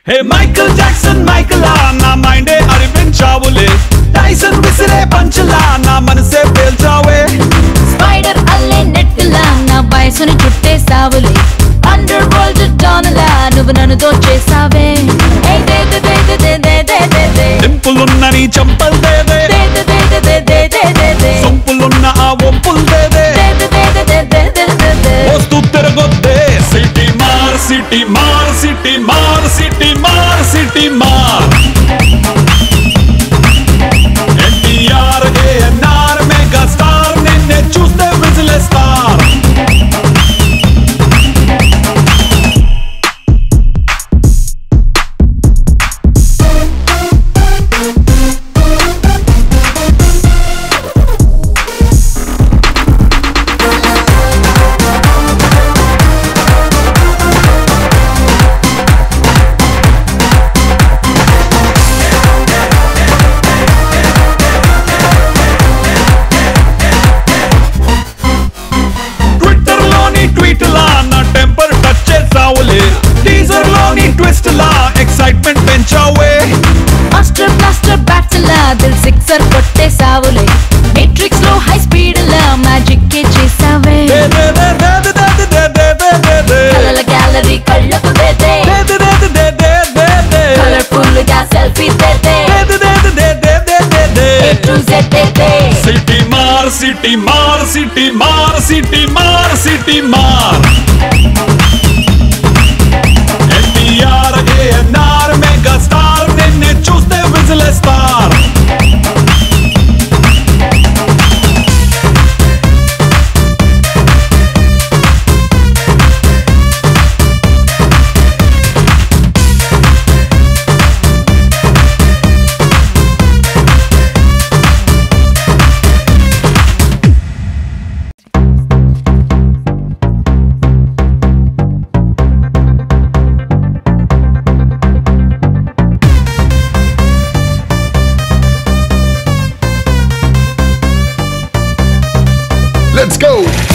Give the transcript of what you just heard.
హే Michael Jackson మైకలా నా మైండే అరిపించావులే Tyson విసిరే పంచలా నా మనసే పేల్చావే స్పైడర్ అల్లే నెట్టులా నా వయసుని చుట్టేసావులే అండర్ వరల్డ్ డానలా నువ్వు నన్ను దోచేసావే ఏ దే దే దే దే దే దే దే దే దే. డింపులున్న నీ చంపల్ దేదే దే దే దే దే దే దే దే దే దే. సొంపులున్న ఆ ఒంపుల్ దేదే దే దే దే దే దే దే దే దే దే. వస్తూ తిరగొద్దే సిటీ మార్ సిటీ మార్ సిటీ మార్ సిటీ మార్ సిటీ మార్ ఎన్టీఆర్ ఏఎన్ఆర్ మెగా స్టార్ నిన్నే చూస్తే విజిలేస్తార్ ట్విట్టర్ లోని ట్వీట్ లా నా టెంపర్ టచ్ చేసావులే టీజర్ లోని ట్విస్ట్ లా ఎక్సైట్మెంట్ పెంచావే మాస్టర్ బ్లాస్టర్ బ్యాట్స్ లా దిల్ సిక్సర్ కొట్టేసావులే మెట్రిక్స్ లో హై స్పీడ్ లా మ్యాజిక్ కే చేసావే దే దే దే దే దే దే దే దే దే దే దే. కలల గ్యాలరీ కళ్ళకు దే దే దే దే దే దే దే దే దే దే. కలర్ఫుల్ గా సెల్ఫీ దే దే దే దే దే దే దే దే దే ఏ దే. టు జెడ్ దే దే సిటీ మార్ సిటీ మార్ సిటీ మార్ సిటీ మార్ సిటీ మార్ ఎన్టీఆర్ ఏఎన్ఆర్ మెగా స్టార్ నిన్నే చూస్తే విజిలేస్తార్ Let's go!